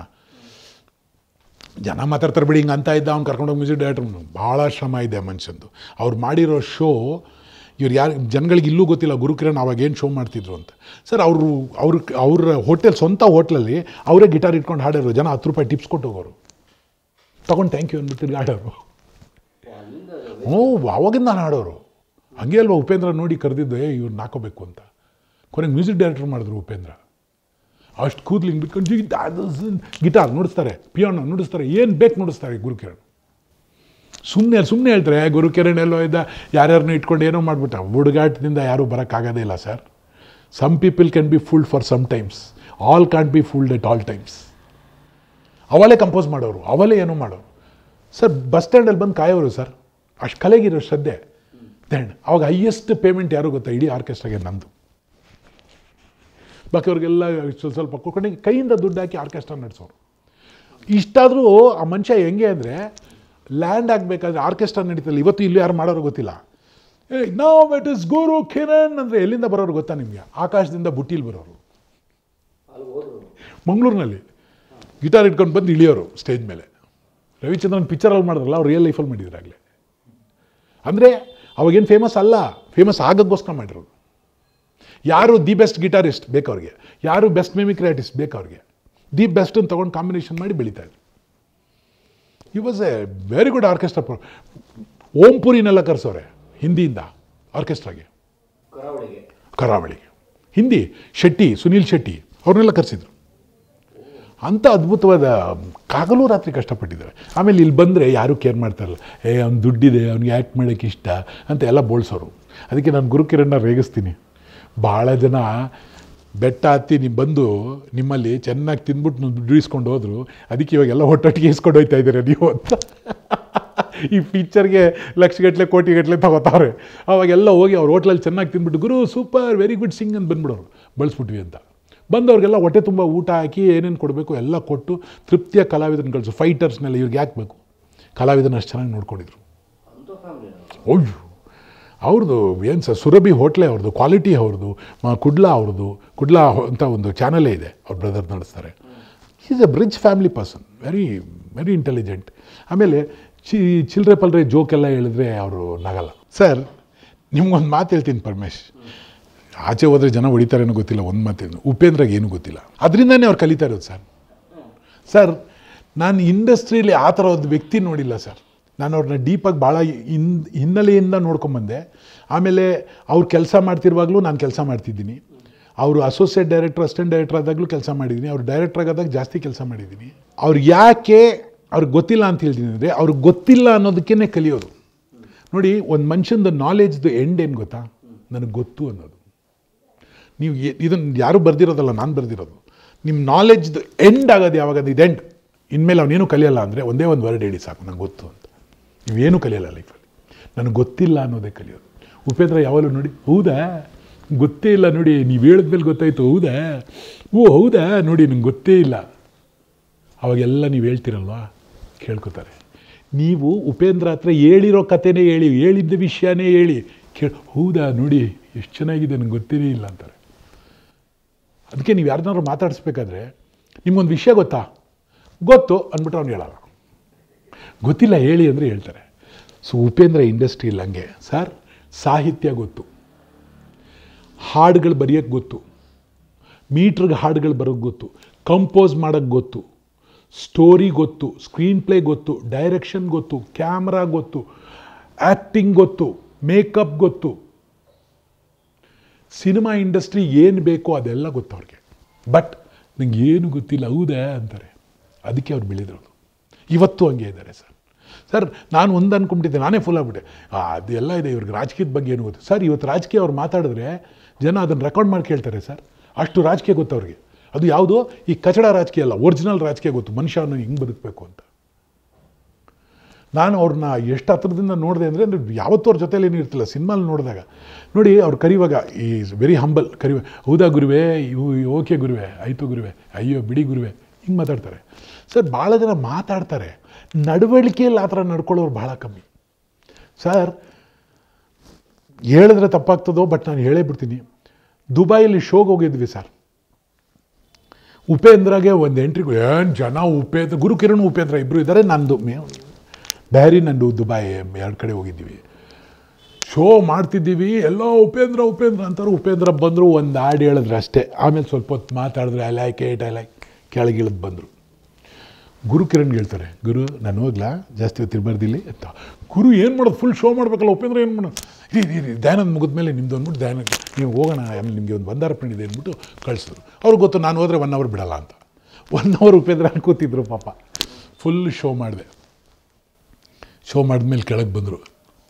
S1: ಜನ ಮಾತಾಡ್ತಾರೆ ಬಿಡಿ ಹಿಂಗೆ ಅಂತ ಇದ್ದ ಅವ್ನು ಕರ್ಕೊಂಡೋಗಿ ಮ್ಯೂಸಿಕ್ ಡೈರೆಕ್ಟರ್ ಭಾಳ ಶ್ರಮ ಇದೆ ಆ ಮನುಷ್ಯಂದು ಅವ್ರು ಮಾಡಿರೋ ಶೋ ಇವ್ರು ಯಾರು ಜನಗಳಿಗೆ ಇಲ್ಲೂ ಗೊತ್ತಿಲ್ಲ ಗುರುಕಿರಣ್ ಅವಾಗ ಏನು ಶೋ ಮಾಡ್ತಿದ್ರು ಅಂತ ಸರ್ ಅವರು ಅವ್ರ ಅವ್ರ ಹೋಟೆಲ್ ಸ್ವಂತ ಹೋಟ್ಲಲ್ಲಿ ಅವರೇ ಗಿಟಾರ್ ಇಟ್ಕೊಂಡು ಹಾಡೋರು ಜನ ಹತ್ತು ರೂಪಾಯಿ ಟಿಪ್ಸ್ ಕೊಟ್ಟು ಹೋಗೋರು ತಗೊಂಡು ಥ್ಯಾಂಕ್ ಯು ಅಂದ್ಬಿಟ್ಟು ತಿರ್ಗಿ ಹಾಡೋರು
S2: ಓ, ಅಲ್ಲಿಂದ ಅದು
S1: ಹ್ಞೂ ಅವಾಗಿಂದ ನಾನು ಹಾಡೋರು ಹಂಗೆ ಅಲ್ವಾ ಉಪೇಂದ್ರ ನೋಡಿ ಕರೆದಿದ್ದೆ ಇವ್ರು ಹಾಕೋಬೇಕು ಅಂತ ಕೊನೆಗೆ ಮ್ಯೂಸಿಕ್ ಡೈರೆಕ್ಟರ್ ಮಾಡಿದ್ರು ಉಪೇಂದ್ರ ಅಷ್ಟು ಕೂದಲು ಹಿಂಗೆ ಬಿಟ್ಕೊಂಡು ಗಿಟಾರ್ ನುಡಿಸ್ತಾರೆ ಪಿಯಾನೋ ನುಡಿಸ್ತಾರೆ ಏನು ಬೇಕು ನುಡಿಸ್ತಾರೆ ಗುರುಕಿರಣ್ ಸುಮ್ಮನೆ ಸುಮ್ಮನೆ ಹೇಳ್ತಾರೆ ಗುರುಕಿರಣ್ ಎಲ್ಲೋ ಇದ್ದ ಯಾರ್ಯಾರನ್ನೂ ಇಟ್ಕೊಂಡು ಏನೋ ಮಾಡಿಬಿಟ್ಟ ಹುಡುಗಾಟದಿಂದ ಯಾರೂ ಬರೋಕ್ಕಾಗೋದೇ ಇಲ್ಲ sir some people can be fooled for some times all can't be fooled at all times ಅವಲೇ ಕಂಪೋಸ್ ಮಾಡೋರು ಅವಲೇ ಏನೋ ಮಾಡೋರು ಸರ್ ಬಸ್ ಸ್ಟ್ಯಾಂಡಲ್ಲಿ ಬಂದು ಕಾಯೋರು ಸರ್ ಅಷ್ಟು ಕಲೆಗಿರೋ ಶ್ರದ್ಧೆ ದೆನ್ ಅವಾಗ ಹೈಯೆಸ್ಟ್ ಪೇಮೆಂಟ್ ಯಾರು ಗೊತ್ತಾ ಇಡೀ ಆರ್ಕೆಸ್ಟ್ರಾಗೆ ನಂದು ಬಾಕಿಯವ್ರಿಗೆಲ್ಲ ಸ್ವಲ್ಪ ಸ್ವಲ್ಪ ಕೊಟ್ಕೊಂಡು ಕೈಯಿಂದ ದುಡ್ಡು ಹಾಕಿ ಆರ್ಕೆಸ್ಟ್ರಾ ನಡೆಸೋರು ಇಷ್ಟಾದರೂ ಆ ಮನುಷ್ಯ ಹೆಂಗೆ ಅಂದರೆ ಲ್ಯಾಂಡ್ ಆಗಬೇಕಾದ್ರೆ ಆರ್ಕೆಸ್ಟ್ರಾ ನಡೀತಲ್ಲ ಇವತ್ತು ಇಲ್ಲಿ ಯಾರು ಮಾಡೋರು ಗೊತ್ತಿಲ್ಲ ಏ ನಾವು ಇಟ್ ಇಸ್ ಗುರು ಕಿರಣ್ ಅಂದರೆ ಎಲ್ಲಿಂದ ಬರೋರು ಗೊತ್ತಾ ನಿಮಗೆ ಆಕಾಶದಿಂದ ಬುಟ್ಟಿಲಿ ಬರೋರು
S2: ಅಲ್ಲಿ ಹೋದ್ರು
S1: ಮಂಗಳೂರಿನಲ್ಲಿ ಗಿಟಾರ್ ಇಟ್ಕೊಂಡು ಬಂದು ಇಳಿಯೋರು ಸ್ಟೇಜ್ ಮೇಲೆ ರವಿಚಂದ್ರನ್ ಪಿಕ್ಚರಲ್ಲಿ ಮಾಡಿದ್ರಲ್ಲ ಅವ್ರು ರಿಯಲ್ ಲೈಫಲ್ಲಿ ಮಾಡಿದ್ರಾಗಲೇ ಅಂದರೆ ಅವಾಗೇನು ಫೇಮಸ್ ಅಲ್ಲ ಫೇಮಸ್ ಆಗೋಕ್ಕೋಸ್ಕರ ಮಾಡಿರೋದು ಯಾರು ದಿ ಬೆಸ್ಟ್ ಗಿಟಾರಿಸ್ಟ್ ಬೇಕು ಅವ್ರಿಗೆ ಯಾರು ಬೆಸ್ಟ್ ಮಿಮಿಕ್ರಿ ಆರ್ಟಿಸ್ಟ್ ಬೇಕು ಅವ್ರಿಗೆ ದಿ ಬೆಸ್ಟ್ ಅಂತ ತೊಗೊಂಡು ಕಾಂಬಿನೇಷನ್ ಮಾಡಿ ಬೆಳೀತಾ ಇದ್ರು ಈ was a very good orchestra Om ಪುರಿನೆಲ್ಲ ಕರೆಸೋರೆ ಹಿಂದಿಯಿಂದ ಆರ್ಕೆಸ್ಟ್ರಾಗೆ
S2: ಕರಾವಳಿಗೆ
S1: ಕರಾವಳಿಗೆ ಹಿಂದಿ ಶೆಟ್ಟಿ ಸುನೀಲ್ ಶೆಟ್ಟಿ ಅವ್ರನ್ನೆಲ್ಲ ಕರೆಸಿದ್ರು ಅಂಥ ಅದ್ಭುತವಾದ ಕಾಗಲೂ ರಾತ್ರಿ ಕಷ್ಟಪಟ್ಟಿದ್ದಾರೆ ಆಮೇಲೆ ಇಲ್ಲಿ ಬಂದರೆ ಯಾರೂ ಕೇರ್ ಮಾಡ್ತಾರಲ್ಲ ಏ ಅವ್ನು ದುಡ್ಡಿದೆ ಅವ್ನಿಗೆ ಆ್ಯಕ್ಟ್ ಮಾಡೋಕ್ಕೆ ಇಷ್ಟ ಅಂತ ಎಲ್ಲ ಬೋಳ್ಸೋರು ಅದಕ್ಕೆ ನಾನು ಗುರುಕಿರಣ್ಣ ರೇಗಿಸ್ತೀನಿ ಭಾಳ ಜನ ಬೆಟ್ಟ ಹತ್ತಿ ನೀವು ಬಂದು ನಿಮ್ಮಲ್ಲಿ ಚೆನ್ನಾಗಿ ತಿಂದ್ಬಿಟ್ಟು ನೀವು ದುಡ್ಡು ಇಸ್ಕೊಂಡು ಹೋದ್ರು ಅದಕ್ಕೆ ಇವಾಗೆಲ್ಲ ಒಟ್ಟೊಟ್ಟಿಗೆ ಇಸ್ಕೊಂಡು ಹೋಗ್ತಾ ಇದ್ದೀರಾ ನೀವು ಅಂತ ಈ ಫೀಚರ್ಗೆ ಲಕ್ಷಗಟ್ಟಲೆ ಕೋಟಿಗಟ್ಟಲೆ ತಗೋತಾವ್ರೆ ಅವಾಗೆಲ್ಲ ಹೋಗಿ ಅವ್ರ ಹೋಟ್ಲಲ್ಲಿ ಚೆನ್ನಾಗಿ ತಿಂದ್ಬಿಟ್ಟು ಗುರು ಸೂಪರ್ ವೆರಿ ಗುಡ್ ಸಿಂಗ್ ಅಂತ ಬಂದ್ಬಿಡೋರು ಬಳಸ್ಬಿಟ್ವಿ ಅಂತ ಬಂದವ್ರಿಗೆಲ್ಲ ಹೊಟ್ಟೆ ತುಂಬ ಊಟ ಹಾಕಿ ಏನೇನು ಕೊಡಬೇಕು ಎಲ್ಲ ಕೊಟ್ಟು ತೃಪ್ತಿಯ ಕಲಾವಿದನ ಕಳಿಸು ಫೈಟರ್ಸ್ನೆಲ್ಲ ಇವ್ರಿಗೆ ಯಾಕೆ ಬೇಕು ಕಲಾವಿದನ ಅಷ್ಟು ಚೆನ್ನಾಗಿ ನೋಡ್ಕೊಂಡಿದ್ರು
S2: ಅಂತ ಫ್ಯಾಮಿಲಿ
S1: ಅಯ್ಯೋ ಅವ್ರದ್ದು ಏನು ಸರ್ ಸುರಭಿ ಹೋಟ್ಲೆ ಅವ್ರದ್ದು ಕ್ವಾಲಿಟಿ ಅವ್ರದ್ದು ಮ- ಕುಡ್ಲಾ ಅವ್ರದ್ದು ಕುಡ್ಲಾ ಹೊ- ಅಂತ ಒಂದು ಚಾನಲೇ ಇದೆ ಅವ್ರ ಬ್ರದರ್ ನಡೆಸ್ತಾರೆ is a bridge family person very very intelligent ಆಮೇಲೆ ಚಿ ಚಿಲ್ಲರೆ ಪಲ್ರೆ ಜೋಕೆಲ್ಲ ಹೇಳಿದ್ರೆ ಅವರು ನಗಲ್ಲ ಸರ್ ನಿಮ್ಗೊಂದು ಮಾತು ಹೇಳ್ತೀನಿ ಪರಮೇಶ್ ಆಚೆ ಹೋದರೆ ಜನ ಹೊಡಿತಾರೇನೋ ಗೊತ್ತಿಲ್ಲ ಒಂದು ಮಾತೇನು ಉಪೇಂದ್ರಗೆ ಏನೂ ಗೊತ್ತಿಲ್ಲ ಅದರಿಂದನೇ ಅವ್ರು ಕಲಿತಾ ಇರೋದು ಸರ್ ಸರ್ ನಾನು ಇಂಡಸ್ಟ್ರಿಯಲ್ಲಿ ಆ ಥರ ಒಂದು ವ್ಯಕ್ತಿ ನೋಡಿಲ್ಲ ಸರ್ ನಾನು ಅವ್ರನ್ನ ಡೀಪಾಗಿ ಭಾಳ ಹಿನ್ ಹಿನ್ನೆಲೆಯಿಂದ ನೋಡ್ಕೊಂಬಂದೆ ಆಮೇಲೆ ಅವ್ರು ಕೆಲಸ ಮಾಡ್ತಿರುವಾಗಲೂ ನಾನು ಕೆಲಸ ಮಾಡ್ತಿದ್ದೀನಿ ಅವರು ಅಸೋಸಿಯೇಟ್ ಡೈರೆಕ್ಟರ್ ಅಸಿಸ್ಟೆಂಟ್ ಡೈರೆಕ್ಟರ್ ಆದಾಗಲೂ ಕೆಲಸ ಮಾಡಿದ್ದೀನಿ ಅವ್ರು ಡೈರೆಕ್ಟರ್ ಆದಾಗ ಜಾಸ್ತಿ ಕೆಲಸ ಮಾಡಿದ್ದೀನಿ ಅವ್ರು ಯಾಕೆ ಅವ್ರಿಗೆ ಗೊತ್ತಿಲ್ಲ ಅಂತ ಹೇಳ್ತೀನಿ ಅಂದರೆ ಅವ್ರಿಗೆ ಗೊತ್ತಿಲ್ಲ ಅನ್ನೋದಕ್ಕೇ ಕಲಿಯೋದು ನೋಡಿ ಒಂದು ಮನುಷ್ಯಂದು ನಾಲೆಜ್ದು ಎಂಡ್ ಏನು ಗೊತ್ತಾ ನನಗೆ ಗೊತ್ತು ಅನ್ನೋದು ನೀವು ಇದನ್ನು ಯಾರೂ ಬರ್ದಿರೋದಲ್ಲ ನಾನು ಬರ್ದಿರೋದು ನಿಮ್ಮ ನಾಲೆಜ್ದು ಎಂಡ್ ಆಗೋದು ಯಾವಾಗ ಇದು ಎಂಡ್ ಇನ್ಮೇಲೆ ಅವನೇನು ಕಲಿಯಲ್ಲ ಅಂದರೆ ಒಂದೇ ಒಂದು ವರ್ಡ್ ಹೇಳಿ ಸಾಕು ನಂಗೆ ಗೊತ್ತು ಅಂತ ನೀವೇನು ಕಲಿಯಲ್ಲ ಲೈಫಲ್ಲಿ ನನಗೆ ಗೊತ್ತಿಲ್ಲ ಅನ್ನೋದೇ ಕಲಿಯೋದು ಉಪೇಂದ್ರ ಯಾವಾಗಲೂ ನೋಡಿ ಹೌದಾ ಗೊತ್ತೇ ಇಲ್ಲ ನೋಡಿ ನೀವು ಹೇಳಿದ್ಮೇಲೆ ಗೊತ್ತಾಯ್ತು ಹೌದಾ ಓ ಹೌದಾ ನೋಡಿ ನಂಗೆ ಗೊತ್ತೇ ಇಲ್ಲ ಅವಾಗೆಲ್ಲ ನೀವು ಹೇಳ್ತಿರಲ್ವಾ ಕೇಳ್ಕೊತಾರೆ ನೀವು ಉಪೇಂದ್ರ ಹತ್ರ ಹೇಳಿರೋ ಕಥೆನೇ ಹೇಳಿ ಹೇಳಿದ್ದ ವಿಷಯನೇ ಹೇಳಿ ಕೇಳಿ ಹೌದಾ ನೋಡಿ ಎಷ್ಟು ಚೆನ್ನಾಗಿದೆ ನಂಗೆ ಗೊತ್ತೇ ಇಲ್ಲ ಅಂತಾರೆ ಅದಕ್ಕೆ ನೀವು ಯಾರನ್ನಾದ್ರು ಮಾತಾಡಿಸ್ಬೇಕಾದ್ರೆ ನಿಮ್ಗೊಂದು ವಿಷಯ ಗೊತ್ತಾ ಗೊತ್ತು ಅಂದ್ಬಿಟ್ಟು ಅವ್ನು ಹೇಳಲ್ಲ ಗೊತ್ತಿಲ್ಲ ಹೇಳಿ ಅಂದರೆ ಹೇಳ್ತಾರೆ ಸೊ ಉಪೇಂದ್ರ ಇಂಡಸ್ಟ್ರಿ ಇಲ್ಲ ಹಂಗೆ ಸರ್ ಸಾಹಿತ್ಯ ಗೊತ್ತು ಹಾಡುಗಳು ಬರೆಯೋಕ್ಕೆ ಗೊತ್ತು ಮೀಟ್ರಿಗೆ ಹಾಡುಗಳು ಬರೋಕ್ಕೆ ಗೊತ್ತು ಕಂಪೋಸ್ ಮಾಡೋಕ್ಕೆ ಗೊತ್ತು ಸ್ಟೋರಿ ಗೊತ್ತು ಸ್ಕ್ರೀನ್ ಪ್ಲೇ ಗೊತ್ತು ಡೈರೆಕ್ಷನ್ ಗೊತ್ತು ಕ್ಯಾಮ್ರಾ ಗೊತ್ತು ಆ್ಯಕ್ಟಿಂಗ್ ಗೊತ್ತು ಮೇಕಪ್ ಗೊತ್ತು ಸಿನಿಮಾ ಇಂಡಸ್ಟ್ರಿ ಏನು ಬೇಕೋ ಅದೆಲ್ಲ ಗೊತ್ತು ಅವ್ರಿಗೆ ಬಟ್ ನಂಗೆ ಏನು ಗೊತ್ತಿಲ್ಲ ಹೌದಾ ಅಂತಾರೆ ಅದಕ್ಕೆ ಅವ್ರು ಬೆಳೆದಿರೋದು ಇವತ್ತು ಹಂಗೆ ಇದ್ದಾರೆ ಸರ್ ಸರ್ ನಾನು ಒಂದು ಅಂದ್ಕೊಂಬಿಟ್ಟಿದ್ದೆ ನಾನೇ ಫುಲ್ ಆಗ್ಬಿಟ್ಟೆ ಆ, ಅದೆಲ್ಲ ಇದೆ ಇವ್ರಿಗೆ ರಾಜಕೀಯದ ಬಗ್ಗೆ ಏನು ಗೊತ್ತು ಸರ್ ಇವತ್ತು ರಾಜಕೀಯ ಅವ್ರು ಮಾತಾಡಿದ್ರೆ ಜನ ಅದನ್ನು ರೆಕಾರ್ಡ್ ಮಾಡಿ ಕೇಳ್ತಾರೆ ಸರ್ ಅಷ್ಟು ರಾಜಕೀಯ ಗೊತ್ತು ಅವ್ರಿಗೆ ಅದು ಯಾವುದು ಈ ಕಚಡ ರಾಜಕೀಯ ಅಲ್ಲ ಒರಿಜಿನಲ್ ರಾಜಕೀಯ ಗೊತ್ತು ಮನುಷ್ಯನ ಹೆಂಗೆ ಬದುಕಬೇಕು ಅಂತ ನಾನು ಅವ್ರನ್ನ ಎಷ್ಟು ಹತ್ರದಿಂದ ನೋಡಿದೆ ಅಂದರೆ ಯಾವತ್ತೂ ಅವ್ರ ಜೊತೆಲಿ ಏನು ಇರ್ತಿಲ್ಲ ಸಿನಿಮಾಲಿ ನೋಡಿದಾಗ ನೋಡಿ ಅವ್ರು ಕರಿವಾಗ ಈ ವೆರಿ ಹಂಬಲ್ ಕರಿವ ಹೌದಾ ಗುರುವೇ ಇವು ಓಕೆ ಗುರುವೇ ಆಯಿತು ಗುರುವೇ ಅಯ್ಯೋ ಬಿಡಿ ಗುರುವೇ ಹಿಂಗೆ ಮಾತಾಡ್ತಾರೆ ಸರ್ ಭಾಳ ಜನ ಮಾತಾಡ್ತಾರೆ ನಡವಳಿಕೆಯಲ್ಲಿ ಆ ಥರ ನಡ್ಕೊಳ್ಳೋರು ಭಾಳ ಕಮ್ಮಿ ಸರ್ ಹೇಳಿದ್ರೆ ತಪ್ಪಾಗ್ತದೋ ಬಟ್ ನಾನು ಹೇಳೇ ಬಿಡ್ತೀನಿ ದುಬೈಯಲ್ಲಿ ಶೋಗೆ ಹೋಗಿದ್ವಿ ಸರ್ ಉಪೇಂದ್ರಗೆ ಒಂದು ಎಂಟ್ರಿಗೂ ಏನು ಜನ ಉಪೇಂದ್ರ ಗುರುಕಿರಣ್ ಉಪೇಂದ್ರ ಇಬ್ಬರು ಇದ್ದಾರೆ ನಂದು ಮೇ ಬ್ಯಾರಿ ನಂದು ದುಬೈ ಎರಡು ಕಡೆ ಹೋಗಿದ್ದೀವಿ ಶೋ ಮಾಡ್ತಿದ್ದೀವಿ ಎಲ್ಲ ಉಪೇಂದ್ರ ಉಪೇಂದ್ರ ಅಂತಾರೆ ಉಪೇಂದ್ರ ಬಂದರು ಒಂದು ಹಾಡು ಹೇಳಿದ್ರು ಅಷ್ಟೇ ಆಮೇಲೆ ಸ್ವಲ್ಪ ಹೊತ್ತು ಮಾತಾಡಿದ್ರೆ I like it I like ಕೆಳಗಿಳಿದು ಬಂದರು ಗುರು ಕಿರಣ್ ಹೇಳ್ತಾರೆ ಗುರು ನಾನು ಹೋಗ್ಲಾ ಜಾಸ್ತಿ ಹೊತ್ತು ಇರಬಾರ್ದಿಲ್ಲಿ ಅಂತ ಗುರು ಏನು ಮಾಡೋದು ಫುಲ್ ಶೋ ಮಾಡಬೇಕಲ್ಲ ಉಪೇಂದ್ರ ಏನು ಮಾಡೋದು ಇರಿ ಇರಿ, ಇರಿ ಧ್ಯಾನದ ಮುಗಿದ ಮೇಲೆ ನಿಮ್ದು ಅಂದ್ಬಿಟ್ಟು ಧ್ಯಾನ ನೀವು ಹೋಗೋಣ ಆಮೇಲೆ ನಿಮಗೆ ಒಂದು ಬಂದಾರಪಣಿ ಇದೆ ಅಂದ್ಬಿಟ್ಟು ಕಳಿಸಿದ್ರು ಅವ್ರಿಗೆ ಗೊತ್ತು ನಾನು ಹೋದರೆ ಒನ್ ಅವರ್ ಬಿಡಲ್ಲ ಅಂತ ಒನ್ ಅವರ್ ಉಪೇಂದ್ರ ಅನ್ಕೋತಿದ್ರು ಪಾಪ ಫುಲ್ ಶೋ ಮಾಡಿದೆ ಶೋ ಮಾಡಿದ್ಮೇಲೆ ಕೆಳಗೆ ಬಂದರು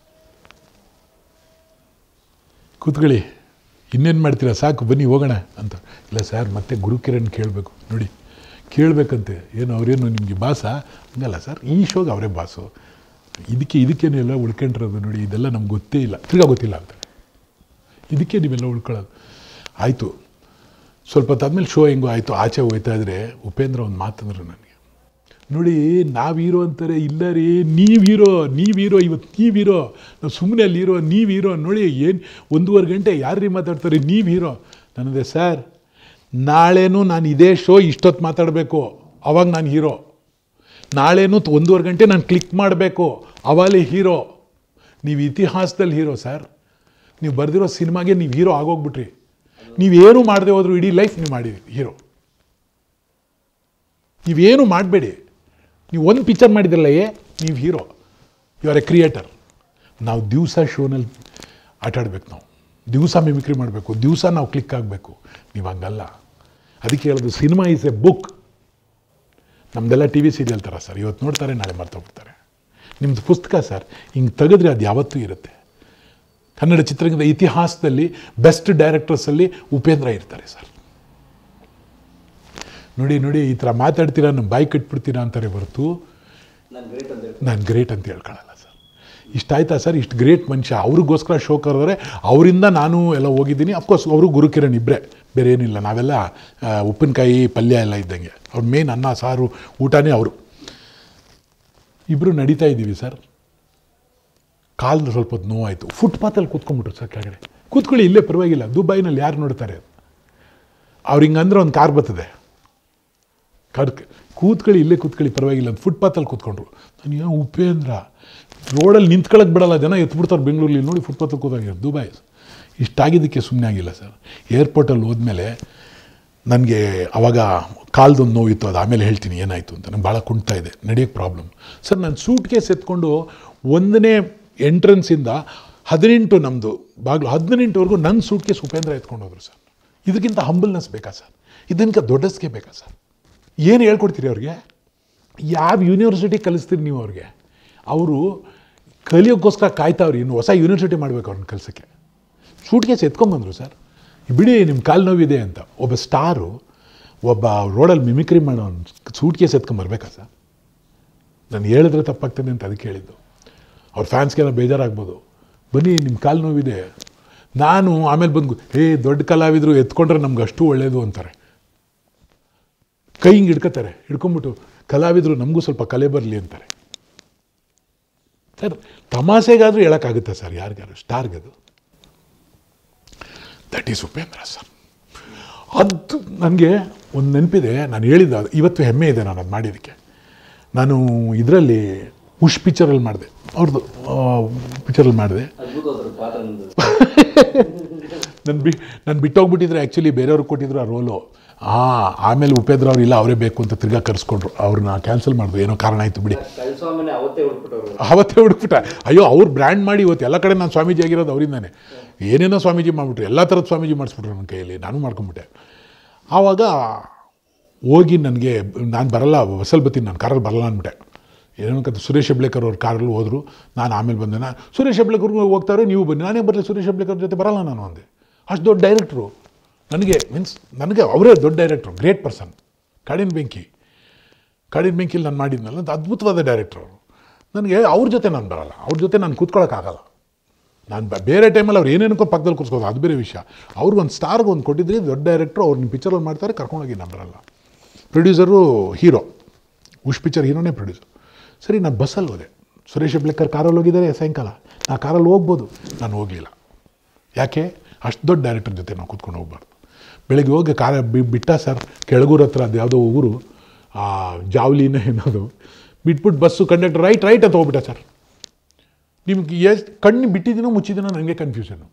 S1: ಕೂತ್ಕೊಳ್ಳಿ ಇನ್ನೇನು ಮಾಡ್ತೀರಾ ಸಾಕು ಬನ್ನಿ ಹೋಗೋಣ ಅಂತ ಇಲ್ಲ ಸರ್ ಮತ್ತೆ ಗುರುಕಿರಣ್ ಕೇಳಬೇಕು ನೋಡಿ ಕೇಳಬೇಕಂತೆ ಏನು ಅವರೇನು ನಿಮಗೆ ಬಾಸ ಹಂಗಲ್ಲ ಸರ್ ಈ ಶೋಗೆ ಅವರೇ ಬಾಸು ಇದಕ್ಕೆ ಇದಕ್ಕೇನು ಎಲ್ಲ ಉಳ್ಕೊಂಡಿರೋದು ನೋಡಿ ಇದೆಲ್ಲ ನಮ್ಗೆ ಗೊತ್ತೇ ಇಲ್ಲ ತಿರ್ಗಾ ಗೊತ್ತಿಲ್ಲ ಅಂತ ಇದಕ್ಕೆ ನೀವೆಲ್ಲ ಉಳ್ಕೊಳ್ಳೋದು ಆಯಿತು ಸ್ವಲ್ಪ ಹೊತ್ತಾದ್ಮೇಲೆ ಶೋ ಹೆಂಗೋ ಆಯಿತು ಆಚೆ ಹೋಗ್ತಾ ಇದ್ರೆ ಉಪೇಂದ್ರ ಒಂದು ಮಾತಂದ್ರು ನನಗೆ ನೋಡಿ ನಾವು ಹೀರೋ ಅಂತಾರೆ ಇಲ್ಲ ರೀ ನೀವು ಹೀರೋ ನೀವು ಹೀರೋ ಇವತ್ತು ನೀವು ಹೀರೋ ನಾವು ಸುಮ್ಮನೆ ಅಲ್ಲಿ ಹೀರೋ ನೀವು ಹೀರೋ ನೋಡಿ ಏನು ಒಂದೂವರೆ ಗಂಟೆ ಯಾರ್ರೀ ಮಾತಾಡ್ತಾರೆ ನೀವು ಹೀರೋ ನನಗೆ ಸರ್ ನಾಳೆನೂ ನಾನು ಇದೇ ಶೋ ಇಷ್ಟೊತ್ತು ಮಾತಾಡಬೇಕು ಅವಾಗ ನಾನು ಹೀರೋ ನಾಳೆನೂ ತ- ಒಂದೂವರೆ ಗಂಟೆ ನಾನು ಕ್ಲಿಕ್ ಮಾಡಬೇಕು ಅವಾಗಲೇ ಹೀರೋ ನೀವು ಇತಿಹಾಸದಲ್ಲಿ ಹೀರೋ ಸರ್ ನೀವು ಬರೆದಿರೋ ಸಿನಿಮಾಗೆ ನೀವು ಹೀರೋ ಆಗೋಗ್ಬಿಟ್ರಿ ನೀವೇನು ಮಾಡದೆ ಹೋದ್ರು ಇಡೀ ಲೈಫ್ ನೀವು ಮಾಡಿರಿ ಹೀರೋ ನೀವೇನು ಮಾಡಬೇಡಿ ನೀವು ಒಂದು ಪಿಕ್ಚರ್ ಮಾಡಿದ್ರಲ್ಲ ಏ ನೀವು hero you are a creator ನಾವು ದಿವಸ ಶೋನಲ್ಲಿ ಆಟಾಡ್ಬೇಕು ನಾವು ದಿವಸ ಮಿಮಿಕ್ರಿ ಮಾಡಬೇಕು ದಿವಸ ನಾವು ಕ್ಲಿಕ್ ಆಗಬೇಕು ನೀವು ಹಂಗಲ್ಲ ಅದಕ್ಕೆ ಹೇಳೋದು ಸಿನಿಮಾ ಈಸ್ ಎ ಬುಕ್ ನಮ್ಮದೆಲ್ಲ ಟಿ ವಿ ಸೀರಿಯಲ್ ಥರ ಸರ್ ಇವತ್ತು ನೋಡ್ತಾರೆ ನಾಳೆ ಮರ್ತೋಗ್ಬಿಡ್ತಾರೆ ನಿಮ್ಮದು ಪುಸ್ತಕ ಸರ್ ಹಿಂಗೆ ತೆಗೆದ್ರೆ ಅದು ಯಾವತ್ತೂ ಇರುತ್ತೆ ಕನ್ನಡ ಚಿತ್ರರಂಗದ ಇತಿಹಾಸದಲ್ಲಿ ಬೆಸ್ಟ್ ಡೈರೆಕ್ಟರ್ಸಲ್ಲಿ ಉಪೇಂದ್ರ ಇರ್ತಾರೆ ಸರ್ ನೋಡಿ ನೋಡಿ ಈ ಥರ ಮಾತಾಡ್ತೀರಾ ನಮ್ಮ ಬಾಯಿ ಕಟ್ಬಿಡ್ತೀರಾ ಅಂತಾರೆ ಹೊರತು
S2: ನಾನು ಗ್ರೇಟ್ ಅಂತ ಹೇಳ್ತೀನಿ
S1: ನಾನು ಗ್ರೇಟ್ ಅಂತ ಹೇಳ್ಕೊಳ್ಳಲ್ಲ ಸರ್ ಇಷ್ಟ ಆಯ್ತಾ ಸರ್ ಇಷ್ಟು ಗ್ರೇಟ್ ಮನುಷ್ಯ ಅವ್ರಿಗೋಸ್ಕರ ಶೋ ಕರೆದ್ರೆ ಅವರಿಂದ ನಾನು ಎಲ್ಲ ಹೋಗಿದ್ದೀನಿ ಅಫ್ಕೋರ್ಸ್ ಅವರು ಗುರುಕಿರಣ್ ಇಬ್ಬರೇ ಬೇರೆ ಏನಿಲ್ಲ ನಾವೆಲ್ಲ ಆ, ಉಪ್ಪಿನಕಾಯಿ ಪಲ್ಯ ಎಲ್ಲ ಇದ್ದಂಗೆ ಅವ್ರ ಮೇನ್ ಅನ್ನ ಸಾರು ಊಟನೇ ಅವರು ಇಬ್ಬರು ನಡೀತಾ ಇದ್ದೀವಿ ಸರ್ ಕಾಲು ಸ್ವಲ್ಪ ಹೊತ್ತು ನೋವಾಯಿತು ಫುಟ್ಪಾತಲ್ಲಿ ಕೂತ್ಕೊಂಡ್ಬಿಟ್ರು ಸರ್ ಕೆಳಗಡೆ ಕೂತ್ಕೊಳ್ಳಿ ಇಲ್ಲೇ ಪರವಾಗಿಲ್ಲ ದುಬೈನಲ್ಲಿ ಯಾರು ನೋಡ್ತಾರೆ ಅವ್ರು ಹಿಂಗಂದ್ರೆ ಒಂದು ಕಾರ್ ಬರ್ತದೆ ಕರ್ಕ ಕೂತ್ಕೊಳ್ಳಿ ಇಲ್ಲೇ ಕೂತ್ಕೊಳ್ಳಿ ಪರವಾಗಿಲ್ಲ ಅಂತ ಫುಟ್ಪಾತಲ್ಲಿ ಕೂತ್ಕೊಂಡ್ರು ನಾನು ಯಾವ ಉಪೇಂದ್ರ ರೋಡಲ್ಲಿ ನಿಂತ್ಕೊಳ್ಳೋಕೆ ಬಿಡಲ್ಲ ಜನ ಎತ್ಬಿಡ್ತಾರೆ ಬೆಂಗಳೂರಲ್ಲಿ ನೋಡಿ ಫುಟ್ಪಾತಲ್ಲಿ ಕೂತಾಗ ದುಬೈ ಇಷ್ಟಾಗಿದ್ದಕ್ಕೆ ಸುಮ್ಮನೆ ಆಗಿಲ್ಲ ಸರ್ ಏರ್ಪೋರ್ಟಲ್ಲಿ ಹೋದ್ಮೇಲೆ ನನಗೆ ಅವಾಗ ಕಾಲ್ದೊಂದು ನೋವಿತ್ತು ಅದು ಆಮೇಲೆ ಹೇಳ್ತೀನಿ ಏನಾಯಿತು ಅಂತ ನಂಗೆ ಭಾಳ ಕುಣ್ತಾ ಇದೆ ನಡೆಯೋಕ್ಕೆ ಪ್ರಾಬ್ಲಮ್ ಸರ್ ನಾನು ಸೂಟ್ ಕೇಸ್ ಎತ್ಕೊಂಡು ಒಂದನೇ ಎಂಟ್ರೆನ್ಸಿಂದ ಹದಿನೆಂಟು ನಮ್ಮದು ಬಾಗಿಲು ಹದಿನೆಂಟುವರೆಗೂ ನನ್ನ ಸೂಟ್ ಕೇಸ್ ಉಪೇಂದ್ರ ಎತ್ಕೊಂಡು ಹೋದ್ರು ಸರ್ ಇದಕ್ಕಿಂತ ಹಂಬಲ್ನೆಸ್ ಬೇಕಾ ಸರ್ ಇದಕ್ಕಿಂತ ದೊಡ್ಡಸ್ಗೆ ಬೇಕಾ ಸರ್ ಏನು ಹೇಳ್ಕೊಡ್ತೀರಿ ಅವ್ರಿಗೆ ಯಾವ ಯೂನಿವರ್ಸಿಟಿ ಕಲಿಸ್ತೀರಿ ನೀವು ಅವ್ರಿಗೆ ಅವರು ಕಲಿಯೋಕ್ಕೋಸ್ಕರ ಕಾಯ್ತಾವ್ರಿ ಇನ್ನು ಹೊಸ ಯೂನಿವರ್ಸಿಟಿ ಮಾಡಬೇಕು ಅವ್ರನ್ನ ಕಲಿಸೋಕ್ಕೆ ಸೂಟ್ ಕೇಸ್ ಎತ್ಕೊಂಬಂದರು ಸರ್ ಬಿಡಿ ನಿಮ್ಮ ಕಾಲು ನೋವಿದೆ ಅಂತ ಒಬ್ಬ ಸ್ಟಾರು ಒಬ್ಬ ರೋಡಲ್ಲಿ ಮಿಮಿಕ್ರಿ ಮಾಡೋ ಸೂಟ್ ಕೇಸ್ ಎತ್ಕೊಂಬರ್ಬೇಕಾ ಸರ್ ನಾನು ಹೇಳಿದ್ರೆ ತಪ್ಪಾಗ್ತದೆ ಅಂತ ಅದಕ್ಕೆ ಹೇಳಿದ್ದು ಅವ್ರ ಫ್ಯಾನ್ಸ್ಗೆಲ್ಲ ಬೇಜಾರಾಗ್ಬೋದು ಬನ್ನಿ ನಿಮ್ಮ ಕಾಲು ನೋವಿದೆ ನಾನು ಆಮೇಲೆ ಬಂದು ಹೇ ದೊಡ್ಡ ಕಲಾವಿದರು ಎತ್ಕೊಂಡ್ರೆ ನಮ್ಗೆ ಅಷ್ಟು ಒಳ್ಳೆಯದು ಅಂತಾರೆ ಕೈ ಹಿಂಗೆ ಹಿಡ್ಕೋತಾರೆ ಹಿಡ್ಕೊಂಬಿಟ್ಟು ಕಲಾವಿದರು ನಮಗೂ ಸ್ವಲ್ಪ ಕಲೆ ಬರಲಿ ಅಂತಾರೆ ಸರ್ ತಮಾಷೆಗಾದರೂ ಹೇಳೋಕ್ಕಾಗುತ್ತಾ ಸರ್ ಯಾರಿಗಾರು ಸ್ಟಾರ್ಗದು ದಟ್ ಈಸ್ ಉಪೇಂದ್ರ ಸರ್ ಅದು ನನಗೆ ಒಂದು ನೆನಪಿದೆ ನಾನು ಹೇಳಿದ್ದ ಅದು ಇವತ್ತು ಹೆಮ್ಮೆ ಇದೆ ನಾನು ಅದು ಮಾಡಿದ್ದಕ್ಕೆ ನಾನು ಇದರಲ್ಲಿ ಉಷ್ ಪಿಕ್ಚರಲ್ಲಿ ಮಾಡಿದೆ ಅವ್ರದ್ದು ಪಿಕ್ಚರಲ್ಲಿ ಮಾಡಿದೆ
S2: ಅದ್ಭುತವಾದ ಪಾತ್ರ ನಿಮ್ದು
S1: ನಾನು ಬಿ ನಾನು ಬಿಟ್ಟೋಗ್ಬಿಟ್ಟಿದ್ರೆ ಆ್ಯಕ್ಚುಲಿ ಬೇರೆಯವ್ರಿಗೆ ಕೊಟ್ಟಿದ್ರು ಆ ರೋಲು ಹಾಂ ಆಮೇಲೆ ಉಪೇಂದ್ರ ಅವ್ರು ಇಲ್ಲ ಅವರೇ ಬೇಕು ಅಂತ ತಿರ್ಗಾ ಕರೆಸ್ಕೊಂಡ್ರು ಅವ್ರನ್ನ ಕ್ಯಾನ್ಸಲ್ ಮಾಡಿದ್ರು ಏನೋ ಕಾರಣ ಆಯಿತು ಬಿಡಿ
S2: ಕಳ್ಸ್ವಾಮಿನೇ ಅವತ್ತೇ ಹುಡ್ಬಿಟ್ಟವ್ರು
S1: ಅವತ್ತೇ ಹುಡುಕ್ಬಿಟ್ಟ ಅಯ್ಯೋ ಅವ್ರು ಬ್ರ್ಯಾಂಡ್ ಮಾಡಿ ಇವತ್ತು ಎಲ್ಲ ಕಡೆ ನಾನು ಸ್ವಾಮೀಜಿ ಆಗಿರೋದು ಅವರಿಂದಾನೆ ಏನೇನೋ ಸ್ವಾಮೀಜಿ ಮಾಡಿಬಿಟ್ರು ಎಲ್ಲ ಥರದ ಸ್ವಾಮೀಜಿ ಮಾಡಿಸ್ಬಿಟ್ರು ನನ್ನ ಕೈಯಲ್ಲಿ ನಾನು ಮಾಡ್ಕೊಂಬಿಟ್ಟೆ ಆವಾಗ ಹೋಗಿ ನನಗೆ ನಾನು ಬರಲ್ಲ ಬಸ್ಸಲ್ಲಿ ಬರ್ತೀನಿ ನಾನು ಕಾರಲ್ಲಿ ಬರಲ್ಲ ಅಂದ್ಬಿಟ್ಟೆ ಏನಕ್ಕಂತ ಸುರೇಶ್ ಹೆಬ್ಳೇಕರ್ ಅವ್ರ ಕಾರಲ್ಲಿ ಹೋದರು ನಾನು ಆಮೇಲೆ ಬಂದೆ ನಾನು ಸುರೇಶ್ ಹೆಬ್ಳೇಕರ್ಗೂ ಹೋಗ್ತಾರೆ ನೀವು ಬನ್ನಿ ನಾನೇ ಬರಲಿ ಸುರೇಶ್ ಹೆಬ್ಳೇಕರ್ ಜೊತೆ ಬರಲ್ಲ ನಾನು ಅಂದೆ ಅಷ್ಟು ದೊಡ್ಡ ಡೈರೆಕ್ಟ್ರು ನನಗೆ ಮೀನ್ಸ್ ನನಗೆ ಅವರೇ ದೊಡ್ಡ ಡೈರೆಕ್ಟ್ರು ಗ್ರೇಟ್ ಪರ್ಸನ್ ಕಾಡಿನ ಬೆಂಕಿ ಕಾಡಿನ ಬೆಂಕಿಲಿ ನಾನು ಮಾಡಿದ್ನಲ್ಲ ಅದು ಅದ್ಭುತವಾದ ಡೈರೆಕ್ಟ್ರು ಅವರು ನನಗೆ ಅವ್ರ ಜೊತೆ ನಾನು ಬರಲ್ಲ ಅವ್ರ ಜೊತೆ ನಾನು ಕೂತ್ಕೊಳ್ಳೋಕ್ಕಾಗಲ್ಲ ನಾನು ಬ- ಬೇರೆ ಟೈಮಲ್ಲಿ ಅವ್ರು ಏನೇನಕ್ಕೋ ಪಕ್ಕದಲ್ಲಿ ಕೂತ್ಕೋದು ಅದು ಬೇರೆ ವಿಷಯ ಅವ್ರಿಗೆ ಒಂದು ಸ್ಟಾರ್ಗೆ ಒಂದು ಕೊಟ್ಟಿದ್ರಿ ದೊಡ್ಡ ಡೈರೆಕ್ಟ್ರು ಅವ್ರು ನಿಮ್ಮ ಪಿಕ್ಚರಲ್ಲಿ ಮಾಡ್ತಾರೆ ಕರ್ಕೊಂಡೋಗಿ ನಾನು ಬರಲ್ಲ ಪ್ರೊಡ್ಯೂಸರು ಹೀರೋ ಉಷ್ ಪಿಕ್ಚರ್ ಹೀರೋನೇ ಪ್ರೊಡ್ಯೂಸರ್ ಸರಿ ನಾನು ಬಸ್ಸಲ್ಲಿ ಹೋದೆ ಸುರೇಶ್ ಹೆಬ್ಳೇಕರ್ ಕಾರಲ್ಲಿ ಹೋಗಿದ್ದಾರೆ ಸಾಯಂಕಾಲ ನಾ ಕಾರಲ್ಲಿ ಹೋಗ್ಬೋದು ನಾನು ಹೋಗಲಿಲ್ಲ ಯಾಕೆ ಅಷ್ಟು ದೊಡ್ಡ ಡೈರೆಕ್ಟರ್ ಜೊತೆ ನಾವು ಕೂತ್ಕೊಂಡು ಹೋಗ್ಬಾರ್ದು ಬೆಳಗ್ಗೆ ಹೋಗಿ ಕಾರ ಬಿ- ಬಿಟ್ಟ ಸರ್ ಕೆಳಗೂರ ಹತ್ರ ಅದು ಯಾವುದೋ ಊರು ಆ ಜಾವ್ಲಿನ ಏನದು ಬಿಟ್ಬಿಟ್ಟು ಬಸ್ಸು ಕಂಡಕ್ಟರ್ ರೈಟ್ ರೈಟ್ ಅಂತ ಹೋಗ್ಬಿಟ್ಟ ಸರ್ ನಿಮ್ಗೆ ಎಷ್ಟು ಕಣ್ಣು ಬಿಟ್ಟಿದ್ದೀನೋ ಮುಚ್ಚಿದ್ದೀನೋ ನನಗೆ ಕನ್ಫ್ಯೂಷನು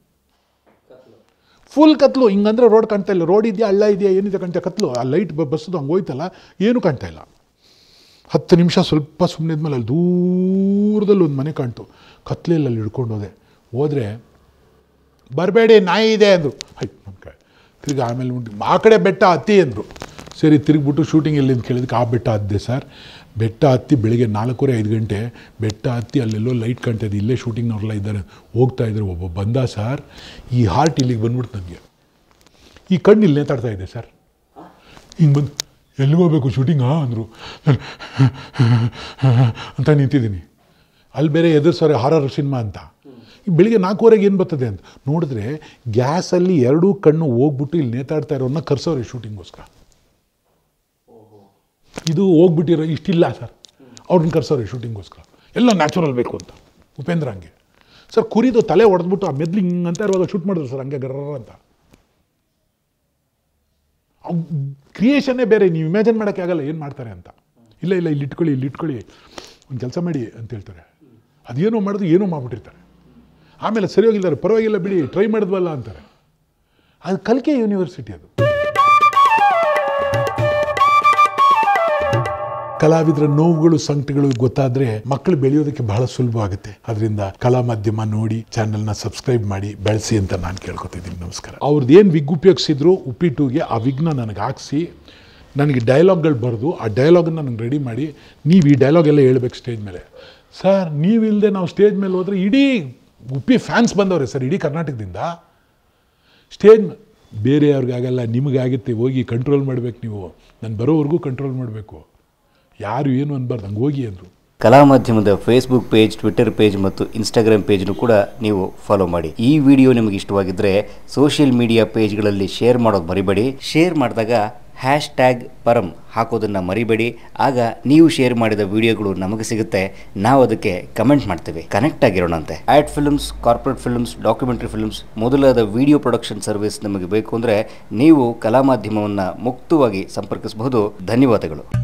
S1: ಫುಲ್ ಕತ್ಲು ಹಿಂಗಂದ್ರೆ ರೋಡ್ ಕಾಣ್ತಾ ಇಲ್ಲ ರೋಡ್ ಇದೆಯಾ ಹಳ್ಳ ಇದೆಯಾ ಏನಿದೆ ಕಾಣ್ತಾ ಕತ್ಲು ಆ ಲೈಟ್ ಬಸ್ಸದು ಹಂಗೆ ಹೋಯ್ತಲ್ಲ ಏನೂ ಕಾಣ್ತಾ ಇಲ್ಲ ಹತ್ತು ನಿಮಿಷ ಸ್ವಲ್ಪ ಸುಮ್ಮನೆ ಇದ್ಮೇಲೆ ಅಲ್ಲಿ ದೂರದಲ್ಲಿ ಒಂದು ಮನೆ ಕಾಣ್ತು ಕತ್ಲೆಯಲ್ಲಿ ಅಲ್ಲಿ ಹಿಡ್ಕೊಂಡು ಹೋದೆ ಹೋದರೆ ಬರಬೇಡಿ ನಾಯಿ ಇದೆ ಅಂದರು ಹೈ ನಮ್ಮ ಕಡೆ ತಿರ್ಗಿ ಆಮೇಲೆ ಉಂಟು ಆ ಕಡೆ ಬೆಟ್ಟ ಹತ್ತಿ ಅಂದರು ಸರಿ ತಿರುಗಿಬಿಟ್ಟು ಶೂಟಿಂಗ್ ಎಲ್ಲಿ ಅಂತ ಕೇಳಿದಕ್ಕೆ ಆ ಬೆಟ್ಟ ಹತ್ತಿದೆ ಸರ್ ಬೆಟ್ಟ ಹತ್ತಿ ಬೆಳಿಗ್ಗೆ ನಾಲ್ಕೂವರೆ ಐದು ಗಂಟೆ ಬೆಟ್ಟ ಹತ್ತಿ ಅಲ್ಲೆಲ್ಲೋ ಲೈಟ್ ಕಾಣ್ತಾ ಇದೆ ಇಲ್ಲೇ ಶೂಟಿಂಗ್ನವ್ರೆಲ್ಲ ಇದ್ದಾರೆ ಹೋಗ್ತಾ ಇದ್ದಾರೆ ಒಬ್ಬ ಬಂದ ಸರ್ ಈ ಹಾರ್ಟ್ ಇಲ್ಲಿಗೆ ಬಂದ್ಬಿಡ್ತು ನನಗೆ ಈ ಕಣ್ಣು ಇಲ್ಲಿ ನೇತಾಡ್ತಾ ಇದೆ ಸರ್ ಹಿಂಗೆ ಬಂದು ಎಲ್ಲಿಗೆ ಹೋಗ್ಬೇಕು ಶೂಟಿಂಗಾ ಅಂದರು ಅಂತ ನಿಂತಿದ್ದೀನಿ ಅಲ್ಲಿ ಬೇರೆ ಎದುರ್ಸೋರೆ ಹಾರರ್ ಸಿನಿಮಾ ಅಂತ ಈ ಬೆಳಿಗ್ಗೆ ನಾಲ್ಕೂವರೆಗೆ ಏನು ಬರ್ತದೆ ಅಂತ ನೋಡಿದ್ರೆ ಗ್ಯಾಸಲ್ಲಿ ಎರಡೂ ಕಣ್ಣು ಹೋಗ್ಬಿಟ್ಟು ಇಲ್ಲಿ ನೇತಾಡ್ತಾ ಇರೋನ್ನ ಕರ್ಸೋರೆ ಶೂಟಿಂಗ್ಗೋಸ್ಕರ ಇದು ಹೋಗ್ಬಿಟ್ಟಿರೋ ಇಷ್ಟಿಲ್ಲ ಸರ್ ಅವ್ರನ್ನ ಕರ್ಸೋರೆ ಶೂಟಿಂಗ್ಗೋಸ್ಕರ ಎಲ್ಲ ನ್ಯಾಚುರಲ್ ಬೇಕು ಅಂತ ಉಪೇಂದ್ರ ಹಂಗೆ ಸರ್ ಕುರಿದು ತಲೆ ಹೊಡೆದ್ಬಿಟ್ಟು ಆ ಮೆದ್ಲು ಹಿಂಗಂತ ಇರುವಾಗ ಶೂಟ್ ಮಾಡಿದ್ರು ಸರ್ ಹಂಗೆ ಗರ್ರ ಅಂತ ಕ್ರಿಯೇಷನ್ನೇ ಬೇರೆ ನೀವು ಇಮ್ಯಾಜಿನ್ ಮಾಡೋಕ್ಕೆ ಆಗಲ್ಲ ಏನು ಮಾಡ್ತಾರೆ ಅಂತ ಇಲ್ಲ ಇಲ್ಲ ಇಲ್ಲಿ ಇಟ್ಕೊಳ್ಳಿ ಇಲ್ಲಿ ಇಟ್ಕೊಳ್ಳಿ ಒಂದು ಕೆಲಸ ಮಾಡಿ ಅಂತ ಹೇಳ್ತಾರೆ ಅದೇನೋ ಮಾಡಿದ್ರು ಏನೋ ಮಾಡ್ಬಿಟ್ಟಿರ್ತಾರೆ ಆಮೇಲೆ ಸರಿ ಹೋಗಿದ್ದಾರೆ ಪರವಾಗಿಲ್ಲ ಬಿಡಿ ಟ್ರೈ ಮಾಡಿದ್ವಲ್ಲ ಅಂತಾರೆ ಅದು ಕಲ್ಕೆ ಯೂನಿವರ್ಸಿಟಿ ಅದು ಕಲಾವಿದರ ನೋವುಗಳು ಸಂಕಟಗಳು ಗೊತ್ತಾದ್ರೆ ಮಕ್ಕಳು ಬೆಳೆಯೋದಕ್ಕೆ ಬಹಳ ಸುಲಭ ಆಗುತ್ತೆ ಅದರಿಂದ ಕಲಾ ಮಾಧ್ಯಮ ನೋಡಿ ಚಾನೆಲ್ನ ಸಬ್ಸ್ಕ್ರೈಬ್ ಮಾಡಿ ಬೆಳೆಸಿ ಅಂತ ನಾನು ಕೇಳ್ಕೊತಿದ್ದೀನಿ ನಮಸ್ಕಾರ ಅವ್ರದ್ದು ಏನು ವಿಗ್ ಉಪಯೋಗಿಸಿದ್ರು ಉಪ್ಪಿಟ್ಟುಗೆ ಆ ವಿಗ್ನ ನನಗೆ ಹಾಕ್ಸಿ ನನಗೆ ಡೈಲಾಗ್ಗಳು ಬರೆದು ಆ ಡೈಲಾಗನ್ನು ನನಗೆ ರೆಡಿ ಮಾಡಿ ನೀವು ಈ ಡೈಲಾಗ್ ಎಲ್ಲ ಹೇಳ್ಬೇಕು ಸ್ಟೇಜ್ ಮೇಲೆ ಸರ್ ನೀವಿಲ್ಲದೆ ನಾವು ಸ್ಟೇಜ್ ಮೇಲೆ ಹೋದ್ರೆ ಇಡೀ ಉಪ್ಪಿ ಫ್ಯಾನ್ಸ್ ಬಂದವ್ರೆ ಸರ್ ಇಡೀ ಕರ್ನಾಟಕದಿಂದ ಸ್ಟೇಜ್ ಬೇರೆಯವ್ರಿಗಾಗಲ್ಲ ನಿಮಗಾಗುತ್ತೆ ಹೋಗಿ ಕಂಟ್ರೋಲ್ ಮಾಡ್ಬೇಕು ನೀವು ನಾನು ಬರೋವರೆಗೂ ಕಂಟ್ರೋಲ್ ಮಾಡಬೇಕು ಯಾರು ಏನು ಅನ್ಬಾರ್ದು ಹಂಗೆ ಹೋಗಿ ಅಂದರು
S3: ಕಲಾ ಮಾಧ್ಯಮದ ಫೇಸ್ಬುಕ್ ಪೇಜ್ ಟ್ವಿಟರ್ ಪೇಜ್ ಮತ್ತು ಇನ್ಸ್ಟಾಗ್ರಾಮ್ ಪೇಜ್ನು ಕೂಡ ನೀವು ಫಾಲೋ ಮಾಡಿ ಈ ವಿಡಿಯೋ ನಿಮಗೆ ಇಷ್ಟವಾಗಿದ್ದರೆ ಸೋಷಿಯಲ್ ಮೀಡಿಯಾ ಪೇಜ್ಗಳಲ್ಲಿ ಶೇರ್ ಮಾಡೋದು ಮರಿಬೇಡಿ ಶೇರ್ ಮಾಡಿದಾಗ ಹ್ಯಾಶ್ ಟ್ಯಾಗ್ ಪರಂ ಹಾಕೋದನ್ನು ಮರಿಬೇಡಿ ಆಗ ನೀವು ಶೇರ್ ಮಾಡಿದ ವಿಡಿಯೋಗಳು ನಮಗೆ ಸಿಗುತ್ತೆ ನಾವು ಅದಕ್ಕೆ ಕಮೆಂಟ್ ಮಾಡ್ತೇವೆ ಕನೆಕ್ಟ್ ಆಗಿರೋಣಂತೆ ad films corporate films documentary films ಮೊದಲಾದ ವಿಡಿಯೋ ಪ್ರೊಡಕ್ಷನ್ ಸರ್ವಿಸ್ ನಮಗೆ ಬೇಕು ಅಂದರೆ ನೀವು ಕಲಾ ಮಾಧ್ಯಮವನ್ನು ಮುಕ್ತವಾಗಿ ಸಂಪರ್ಕಿಸಬಹುದು ಧನ್ಯವಾದಗಳು